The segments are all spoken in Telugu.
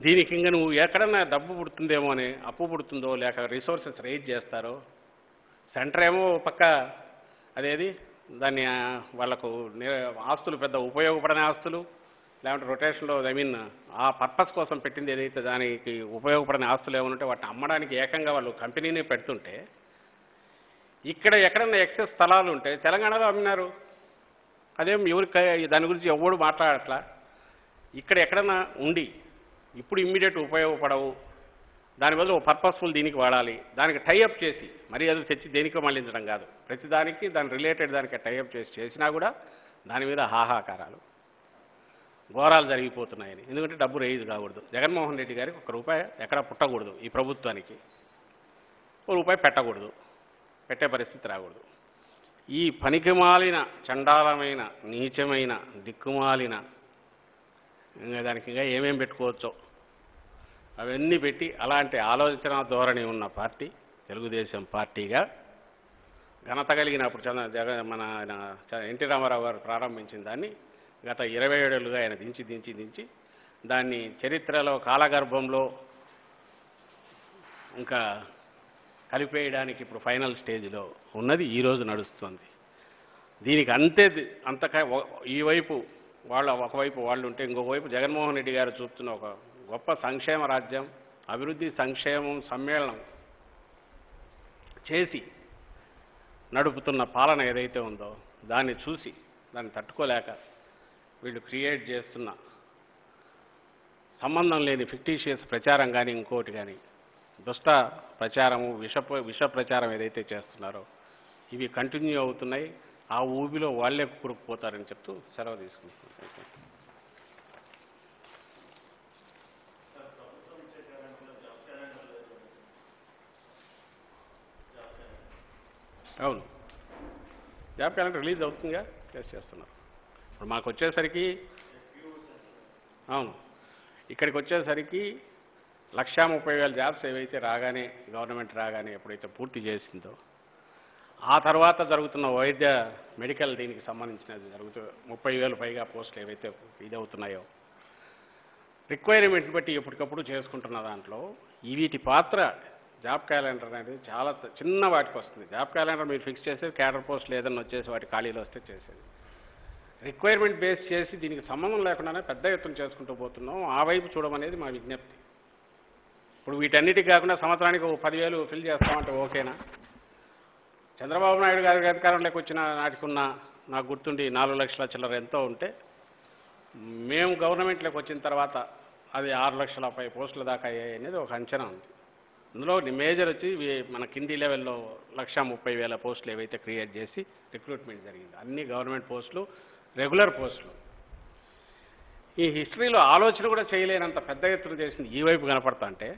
దీనికి ఇంకా నువ్వు ఎక్కడన్నా డబ్బు పుడుతుందేమో అని అప్పు పుడుతుందో లేక రిసోర్సెస్ రైజ్ చేస్తారో సెంటర్ ఏమో ఓ పక్క అదేది దాన్ని ఆ, వాళ్ళకు ని- ఆస్తులు పెద్ద ఉపయోగపడని ఆస్తులు లేకుంటే రొటేషన్లో ఐ మీన్ ఆ పర్పస్ కోసం పెట్టింది ఏదైతే దానికి ఉపయోగపడని ఆస్తులు ఏమైనా ఉంటే వాటిని అమ్మడానికి ఏకంగా వాళ్ళు కంపెనీనే పెడుతుంటే ఇక్కడ ఎక్కడన్నా ఎక్సెస్ స్థలాలు ఉంటే తెలంగాణలో అమ్మినారు అదేం ఎవరికి దాని గురించి ఎవడు మాట్లాడట్లా ఇక్కడ ఎక్కడన్నా ఉండి ఇప్పుడు ఇమ్మీడియట్ ఉపయోగపడవు దాని బదులు ఓ పర్పస్ఫుల్ దీనికి వాడాలి దానికి టైఅప్ చేసి మరీ అది తెచ్చి దేనికో మళ్ళించడం కాదు ప్రతిదానికి దాని రిలేటెడ్ దానికి టైఅప్ చేసి చేసినా కూడా దాని మీద హాహాకారాలు ఘోరాలు జరిగిపోతున్నాయని ఎందుకంటే డబ్బు రేజ్ కాకూడదు జగన్మోహన్ రెడ్డి గారికి ఒక రూపాయి ఎక్కడ పుట్టకూడదు ఈ ప్రభుత్వానికి ఒక రూపాయి పెట్టకూడదు పెట్టే పరిస్థితి రాకూడదు ఈ పనికిమాలిన చండాలమైన నీచమైన దిక్కుమాలిన ఇంకా దానికి ఇంకా ఏమేం పెట్టుకోవచ్చో అవన్నీ పెట్టి అలాంటి ఆలోచన ధోరణి ఉన్న పార్టీ తెలుగుదేశం పార్టీగా ఘనత కలిగినప్పుడు చంద్ర జగ మన ఆయన చ- ఎన్టీ రామారావు గారు ప్రారంభించిన దాన్ని గత ఇరవై ఏడేళ్ళుగా ఆయన దించి దించి దించి దాన్ని చరిత్రలో కాలగర్భంలో ఇంకా కలిపేయడానికి ఇప్పుడు ఫైనల్ స్టేజ్లో ఉన్నది ఈరోజు నడుస్తుంది దీనికి అంతే ది- అంతక ఒ- ఈ వైపు వాళ్ళ ఒకవైపు వాళ్ళు ఉంటే ఇంకొక వైపు జగన్మోహన్ రెడ్డి గారు చూపుతున్న ఒక గొప్ప సంక్షేమ రాజ్యం అభివృద్ధి సంక్షేమం సమ్మేళనం చేసి నడుపుతున్న పాలన ఏదైతే ఉందో దాన్ని చూసి దాన్ని తట్టుకోలేక వీళ్ళు క్రియేట్ చేస్తున్న సంబంధం లేని ఫిక్టీషియస్ ప్రచారం కానీ ఇంకోటి కానీ దుష్ట ప్రచారము విష విష ప్రచారం ఏదైతే చేస్తున్నారో ఇవి కంటిన్యూ అవుతున్నాయి ఆ ఊబిలో వాళ్ళే కురుకుపోతారని చెప్తూ సెలవు తీసుకుంటున్నాను అవును జాబ్ క్యాలెండర్ రిలీజ్ అవుతుందిగా టెస్ట్ చేస్తున్నారు ఇప్పుడు మాకు వచ్చేసరికి అవును ఇక్కడికి వచ్చేసరికి లక్షా ముప్పై వేల జాబ్స్ ఏవైతే రాగానే గవర్నమెంట్ రాగానే ఎప్పుడైతే పూర్తి చేసిందో ఆ తర్వాత జరుగుతున్న వైద్య మెడికల్ దీనికి సంబంధించినది జరుగుతూ ముప్పై వేలు పైగా పోస్టులు ఏవైతే ఇదవుతున్నాయో రిక్వైర్మెంట్ని బట్టి ఎప్పటికప్పుడు చేసుకుంటున్న దాంట్లో ఈ వీటి పాత్ర జాబ్ క్యాలెండర్ అనేది చాలా త- చిన్న వాటికి వస్తుంది జాబ్ క్యాలెండర్ మీరు ఫిక్స్ చేసేది క్యాడర్ పోస్టులు ఏదైనా వచ్చేసి వాటి ఖాళీలు వస్తే చేసేది రిక్వైర్మెంట్ బేస్ చేసి దీనికి సంబంధం లేకుండానే పెద్ద ఎత్తున చేసుకుంటూ పోతున్నాం ఆ వైపు చూడమనేది మా విజ్ఞప్తి ఇప్పుడు వీటన్నిటికి కాకుండా సంవత్సరానికి ఒక పదివేలు ఫిల్ చేస్తామంటే ఓకేనా చంద్రబాబు నాయుడు గారి అధికారంలోకి వచ్చిన నాటికి ఉన్న నాకు గుర్తుండి నాలుగు లక్షల చిల్లర ఎంతో ఉంటే మేము గవర్నమెంట్లోకి వచ్చిన తర్వాత అది ఆరు లక్షల పై పోస్టుల దాకా అయ్యాయి అనేది ఒక అంచనా ఉంది అందులో మేజర్ వచ్చి వి- మన కింది లెవెల్లో లక్ష ముప్పై వేల పోస్టులు ఏవైతే క్రియేట్ చేసి రిక్రూట్మెంట్ జరిగింది అన్ని గవర్నమెంట్ పోస్టులు రెగ్యులర్ పోస్టులు ఈ హిస్టరీలో ఆలోచన కూడా చేయలేనంత పెద్ద ఎత్తున చేసింది ఈ వైపు కనపడతా అంటే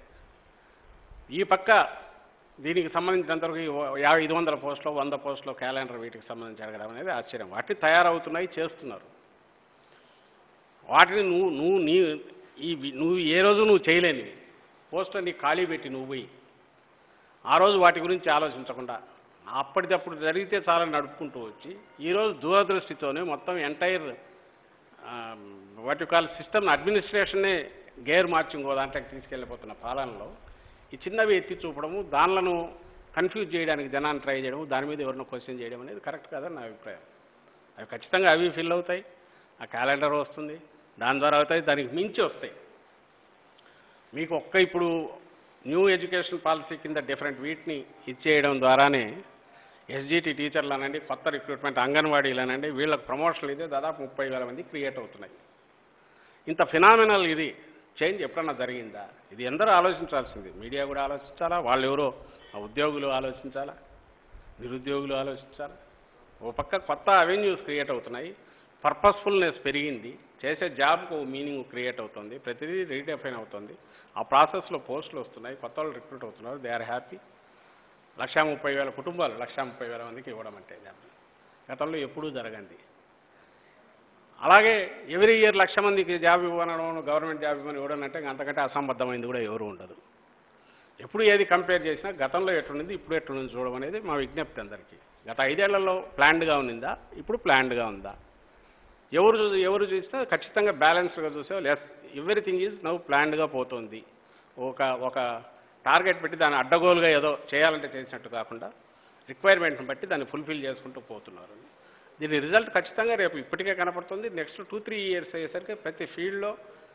ఈ పక్క దీనికి సంబంధించినంతవరకు ఈ ఓ- యాభై ఐదు వందల పోస్టులు వంద పోస్టులు క్యాలెండర్ వీటికి సంబంధించి అడగడం అనేది ఆశ్చర్యం వాటిని తయారవుతున్నాయి చేస్తున్నారు వాటిని నువ్వు నువ్వు నీ ఈ వి- నువ్వు ఏ రోజు నువ్వు చేయలేనివి పోస్టర్ నీ ఖాళీ పెట్టి నువ్వు పోయి ఆ రోజు వాటి గురించి ఆలోచించకుండా అప్పటిదప్పుడు జరిగితే చాలా నడుపుకుంటూ వచ్చి ఈరోజు దూరదృష్టితోనే మొత్తం ఎంటైర్ వాటి కాల్ సిస్టమ్ అడ్మినిస్ట్రేషన్నే గేర్ మార్చి ఇంకో దాంట్లోకి తీసుకెళ్ళిపోతున్న పాలనలో ఈ చిన్నవి ఎత్తి చూపడము దానిలను కన్ఫ్యూజ్ చేయడానికి జనాన్ని ట్రై చేయడం దాని మీద ఎవరినో క్వశ్చన్ చేయడం అనేది కరెక్ట్ కాదని నా అభిప్రాయం అవి ఖచ్చితంగా అవి ఫిల్ అవుతాయి ఆ క్యాలెండర్ వస్తుంది దాని ద్వారా అవుతాయి దానికి మించి వస్తాయి మీకు ఒక్క ఇప్పుడు న్యూ ఎడ్యుకేషన్ పాలసీ కింద డిఫరెంట్ వీటిని ఇచ్చేయడం ద్వారానే ఎస్జిటి టీచర్లు అనండి కొత్త రిక్రూట్మెంట్ అంగన్వాడీలు అనండి వీళ్ళకి ప్రమోషన్లు ఇదే దాదాపు ముప్పై వేల మంది క్రియేట్ అవుతున్నాయి ఇంత ఫినామినల్ ఇది చేంజ్ ఎప్పుడన్నా జరిగిందా ఇది ఎందరూ ఆలోచించాల్సింది మీడియా కూడా ఆలోచించాలా వాళ్ళు ఎవరో ఆ ఉద్యోగులు ఆలోచించాలా నిరుద్యోగులు ఆలోచించాలా ఓ పక్క కొత్త అవెన్యూస్ క్రియేట్ అవుతున్నాయి పర్పస్ఫుల్నెస్ పెరిగింది చేసే జాబ్కు మీనింగ్ క్రియేట్ అవుతుంది ప్రతిదీ రీడెఫైన్ అవుతుంది ఆ ప్రాసెస్లో పోస్టులు వస్తున్నాయి కొత్త వాళ్ళు రిక్రూట్ అవుతున్నారు దే ఆర్ హ్యాపీ లక్షా ముప్పై వేల కుటుంబాలు లక్షా ముప్పై వేల మందికి ఇవ్వడం అంటే జాబ్ గతంలో ఎప్పుడూ జరగంది అలాగే ఎవ్రీ ఇయర్ లక్ష మందికి జాబ్ ఇవ్వనడం గవర్నమెంట్ జాబ్ ఇవ్వని ఇవ్వడం అంటే ఇంకా అంతకంటే అసంబద్ధమైంది కూడా ఎవరు ఉండదు ఎప్పుడు ఏది కంపేర్ చేసినా గతంలో ఎట్లుంది ఇప్పుడు ఎట్లుంది చూడడం అనేది మా విజ్ఞప్తి అందరికీ గత ఐదేళ్లలో ప్లాన్డ్గా ఉన్నిందా ఇప్పుడు ప్లాన్డ్గా ఉందా ఎవరు చూ- ఎవరు చూసినా ఖచ్చితంగా బ్యాలెన్స్డ్గా చూసే లెస్ ఎవ్రీథింగ్ ఈజ్ నవ్వు ప్లాన్డ్గా పోతుంది ఒక ఒక టార్గెట్ పెట్టి దాన్ని అడ్డగోలుగా ఏదో చేయాలంటే చేసినట్టు కాకుండా రిక్వైర్మెంట్ని బట్టి దాన్ని ఫుల్ఫిల్ చేసుకుంటూ పోతున్నారు దీని రిజల్ట్ ఖచ్చితంగా రేపు ఇప్పటికే కనపడుతుంది నెక్స్ట్ టూ త్రీ ఇయర్స్ అయ్యేసరికి ప్రతి ఫీల్డ్లో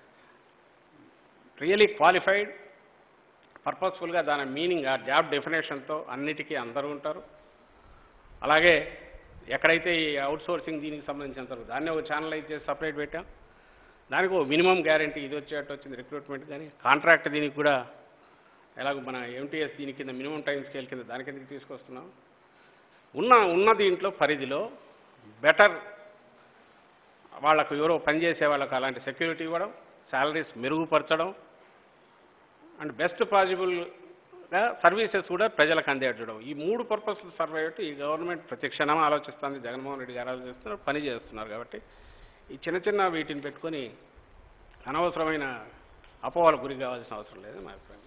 రియలీ క్వాలిఫైడ్ పర్పస్ఫుల్గా దాని మీనింగ్ ఆ జాబ్ డెఫినేషన్తో అన్నిటికీ అందరూ ఉంటారు అలాగే ఎక్కడైతే ఈ అవుట్ సోర్సింగ్ దీనికి సంబంధించినంత వరకు దాన్ని ఒక ఛానల్ అయితే సపరేట్ పెట్టాం దానికి ఒక మినిమం గ్యారంటీ ఇది వచ్చేటట్టు వచ్చింది రిక్రూట్మెంట్ కానీ కాంట్రాక్ట్ దీనికి కూడా ఎలాగో మన ఎంటీఎస్ దీని కింద మినిమం టైం స్కేల్ కింద దాని కిందకి తీసుకొస్తున్నాం ఉన్న ఉన్న దీంట్లో పరిధిలో బెటర్ వాళ్ళకు ఎవరో పనిచేసే వాళ్ళకు అలాంటి సెక్యూరిటీ ఇవ్వడం శాలరీస్ మెరుగుపరచడం అండ్ బెస్ట్ పాసిబుల్గా సర్వీసెస్ కూడా ప్రజలకు అందేటడం ఈ మూడు పర్పస్లు సర్వ్ అయ్యేట్టు ఈ గవర్నమెంట్ ప్రతి క్షణం ఆలోచిస్తుంది జగన్మోహన్ రెడ్డి గారు ఆలోచిస్తున్నారు పని చేస్తున్నారు కాబట్టి ఈ చిన్న చిన్న వీటిని పెట్టుకొని అనవసరమైన అపోహలకు గురి కావాల్సిన అవసరం లేదు నా అభిప్రాయం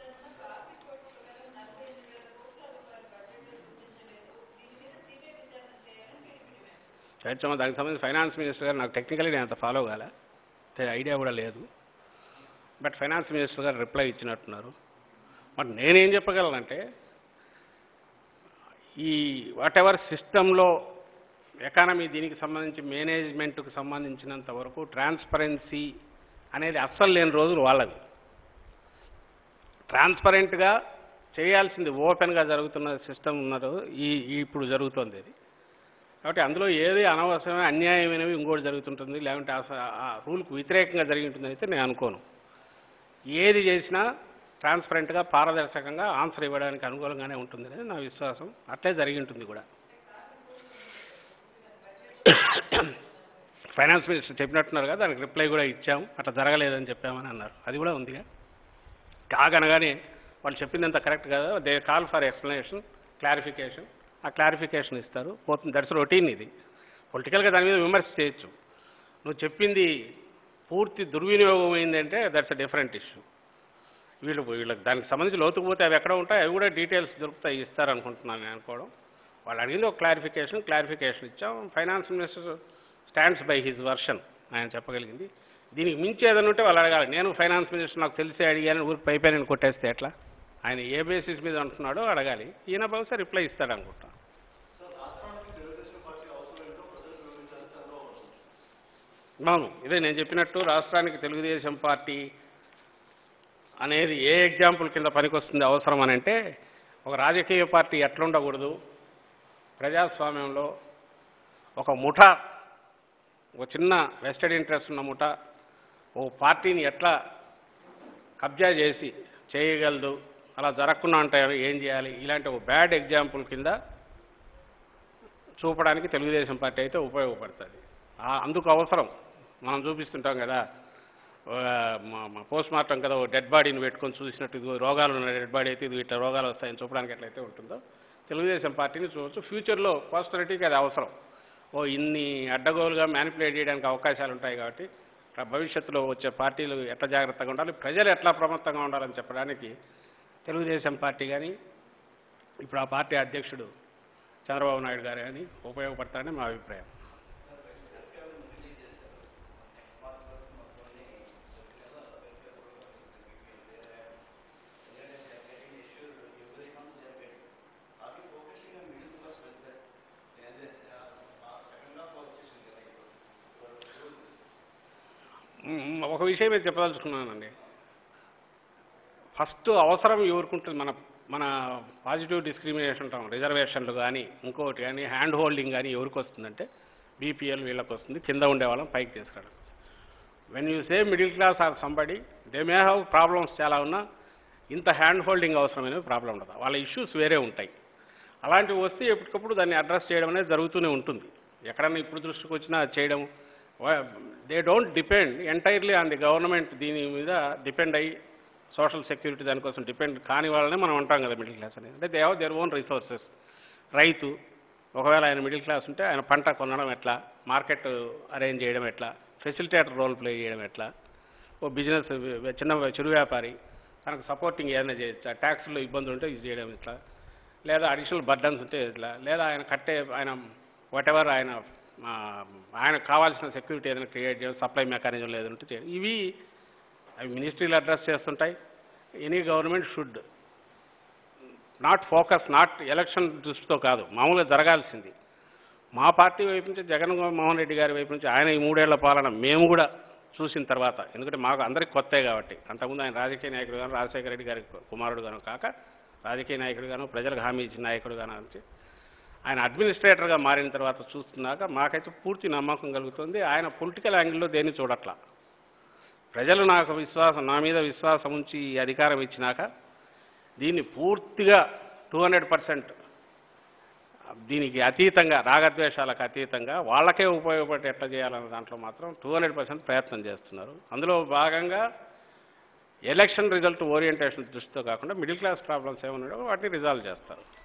చర్చమ్మ దానికి సంబంధించి ఫైనాన్స్ మినిస్టర్ గారు నాకు టెక్నికలీ నేను అంత ఫాలో కాలే ఐడియా కూడా లేదు బట్ ఫైనాన్స్ మినిస్టర్ గారు రిప్లై ఇచ్చినట్టున్నారు మరి నేనేం చెప్పగలనంటే ఈ వాట్ ఎవర్ సిస్టంలో ఎకానమీ దీనికి సంబంధించి మేనేజ్మెంట్కు సంబంధించినంత వరకు ట్రాన్స్పరెన్సీ అనేది అస్సలు లేని రోజులు వాళ్ళవి ట్రాన్స్పరెంట్గా చేయాల్సింది ఓపెన్గా జరుగుతున్న సిస్టమ్ ఉన్నదో ఈ ఈ ఇప్పుడు జరుగుతోంది ఇది కాబట్టి అందులో ఏది అనవసరమైన అన్యాయమైనవి ఇంకోటి జరుగుతుంటుంది లేకుంటే అస- ఆ రూల్కు వ్యతిరేకంగా జరిగి ఉంటుందని అయితే నేను అనుకోను ఏది చేసినా ట్రాన్స్పరెంట్గా పారదర్శకంగా ఆన్సర్ ఇవ్వడానికి అనుకూలంగానే ఉంటుందని నా విశ్వాసం అట్లే జరిగి ఉంటుంది కూడా ఫైనాన్స్ మినిస్టర్ చెప్పినట్టున్నారు కదా దానికి రిప్లై కూడా ఇచ్చాం అట్లా జరగలేదని చెప్పామని అన్నారు అది కూడా ఉందిగా కాగనగానే వాళ్ళు చెప్పిందంత కరెక్ట్ కదా they call for explanation clarification ఆ క్లారిఫికేషన్ ఇస్తారు పోతుంది దట్స్ రొటీన్ ఇది పొలిటికల్గా దాని మీద విమర్శ చేయొచ్చు నువ్వు చెప్పింది పూర్తి దుర్వినియోగం అయిందంటే దట్స్ అ డిఫరెంట్ ఇష్యూ వీళ్ళు వీళ్ళకి దానికి సంబంధించి లోతుకు పోతే అవి ఎక్కడ ఉంటాయి అవి కూడా డీటెయిల్స్ దొరుకుతాయి ఇస్తారనుకుంటున్నాను నేను అనుకోవడం వాళ్ళు అడిగింది ఒక క్లారిఫికేషన్ క్లారిఫికేషన్ ఇచ్చాం finance minister stands by his version ఆయన చెప్పగలిగింది దీనికి మించి ఏదైనా ఉంటే వాళ్ళు అడగాలి నేను ఫైనాన్స్ మినిస్టర్ నాకు తెలిసే అడిగాను ఊరికి పై పైన కొట్టేస్తే ఎట్లా ఆయన ఏ బేసిస్ మీద అంటున్నాడో అడగాలి ఈయన బహుశా రిప్లై ఇస్తాడు అనుకుంటా అవును ఇదే నేను చెప్పినట్టు రాష్ట్రానికి తెలుగుదేశం పార్టీ అనేది ఏ ఎగ్జాంపుల్ కింద పనికొస్తుంది అవసరం అని అంటే ఒక రాజకీయ పార్టీ ఎట్లుండకూడదు ప్రజాస్వామ్యంలో ఒక ముఠ ఒక చిన్న వెస్టెడ్ ఇంట్రెస్ట్ ఉన్న ముఠ ఓ పార్టీని ఎట్లా కబ్జా చేసి చేయగలదు అలా జరగకుండా అంటే ఏం చేయాలి ఇలాంటి ఒక బ్యాడ్ ఎగ్జాంపుల్ కింద చూపడానికి తెలుగుదేశం పార్టీ అయితే ఉపయోగపడుతుంది ఆ- అందుకు అవసరం మనం చూపిస్తుంటాం కదా పోస్ట్ మార్టం కదా ఓ డెడ్ బాడీని పెట్టుకొని చూసినట్టు ఇదిగో రోగాలు ఉన్న డెడ్ బాడీ అయితే ఇది ఇట్లా రోగాలు వస్తాయని చూపడానికి ఎట్లయితే ఉంటుందో తెలుగుదేశం పార్టీని చూడవచ్చు ఫ్యూచర్లో పాస్టరిటీకి అది అవసరం ఓ ఇన్ని అడ్డగోలుగా మ్యానిపులేట్ చేయడానికి అవకాశాలు ఉంటాయి కాబట్టి ఆ భవిష్యత్తులో వచ్చే పార్టీలు ఎట్లా జాగ్రత్తగా ఉండాలి ప్రజలు ఎట్లా ప్రమత్తంగా ఉండాలని చెప్పడానికి తెలుగుదేశం పార్టీ కానీ ఇప్పుడు ఆ పార్టీ అధ్యక్షుడు చంద్రబాబు నాయుడు గారు కానీ ఉపయోగపడతారని మా అభిప్రాయం మ్మ్, ఒక విషయం మీద చెప్పదలుచుకున్నానండి ఫస్ట్ అవసరం ఎవరుకుంటుంది మన మన పాజిటివ్ డిస్క్రిమినేషన్ ఉంటాం రిజర్వేషన్లు కానీ ఇంకోటి కానీ హ్యాండ్ హోల్డింగ్ కానీ ఎవరికి వస్తుందంటే బీపీఎల్ వీళ్ళకి వస్తుంది కింద ఉండే వాళ్ళం పైకి తీసుకురావడం when you say middle class or somebody they may have problems చాలా ఉన్నా ఇంత హ్యాండ్ హోల్డింగ్ అవసరమైన ప్రాబ్లం ఉండదు వాళ్ళ ఇష్యూస్ వేరే ఉంటాయి అలాంటివి వస్తే ఎప్పటికప్పుడు దాన్ని అడ్రస్ చేయడం అనేది జరుగుతూనే ఉంటుంది ఎక్కడన్నా ఇప్పుడు దృష్టికి వచ్చినా అది చేయడం they don't depend entirely on the government దీని మీద డిపెండ్ అయ్యి సోషల్ సెక్యూరిటీ దానికోసం డిపెండ్ కాని వాళ్ళనే మనం అంటాం కదా మిడిల్ క్లాస్ అనేది అంటే they have their own resources రైతు ఒకవేళ ఆయన మిడిల్ క్లాస్ ఉంటే ఆయన పంట కొనడం ఎట్లా మార్కెట్ అరేంజ్ చేయడం ఎట్లా ఫెసిలిటేటర్ రోల్ ప్లే చేయడం ఎట్లా ఓ బిజినెస్ చిన్న చిరు వ్యాపారి తనకు సపోర్టింగ్ ఏదైనా చేయొచ్చా ట్యాక్స్లో ఇబ్బందులు ఉంటే ఇది చేయడం ఇట్లా లేదా అడిషనల్ బర్డన్స్ ఉంటే ఇట్లా లేదా ఆయన కట్టే ఆయన వాట్ ఎవర్ ఆయన ఆ, ఆయనకు కావాల్సిన సెక్యూరిటీ ఏదైనా క్రియేట్ చేయడం సప్లై మెకానిజం లేదంటే చేయడం ఇవి అవి మినిస్ట్రీలు అడ్రస్ చేస్తుంటాయి any government should not focus not election దృష్టితో కాదు మామూలుగా జరగాల్సింది మా పార్టీ వైపు నుంచి జగన్ మోహన్ రెడ్డి గారి వైపు నుంచి ఆయన ఈ మూడేళ్ల పాలన మేము కూడా చూసిన తర్వాత ఎందుకంటే మాకు అందరికి కొత్తే కాబట్టి అంతకుముందు ఆయన రాజకీయ నాయకుడు గాను రాజశేఖర రెడ్డి గారి కుమారుడు గాను కాక రాజకీయ నాయకుడు గాను ప్రజలకు హామీ ఇచ్చిన నాయకుడు గాను అని ఆయన అడ్మినిస్ట్రేటర్గా మారిన తర్వాత చూస్తున్నాక మాకైతే పూర్తి నమ్మకం కలుగుతుంది ఆయన పొలిటికల్ యాంగిల్లో దేన్ని చూడట్లా ప్రజలు నాకు విశ్వాసం నా మీద విశ్వాసం ఉంచి ఈ అధికారం ఇచ్చినాక దీన్ని పూర్తిగా టూ హండ్రెడ్ పర్సెంట్ దీనికి అతీతంగా రాగద్వేషాలకు అతీతంగా వాళ్ళకే ఉపయోగపడి ఎట్లా చేయాలన్న దాంట్లో మాత్రం టూ హండ్రెడ్ పర్సెంట్ ప్రయత్నం చేస్తున్నారు అందులో భాగంగా ఎలక్షన్ రిజల్ట్ ఓరియంటేషన్ దృష్టితో కాకుండా మిడిల్ క్లాస్ ప్రాబ్లమ్స్ ఏమన్నాయో వాటిని రిజాల్వ్ చేస్తారు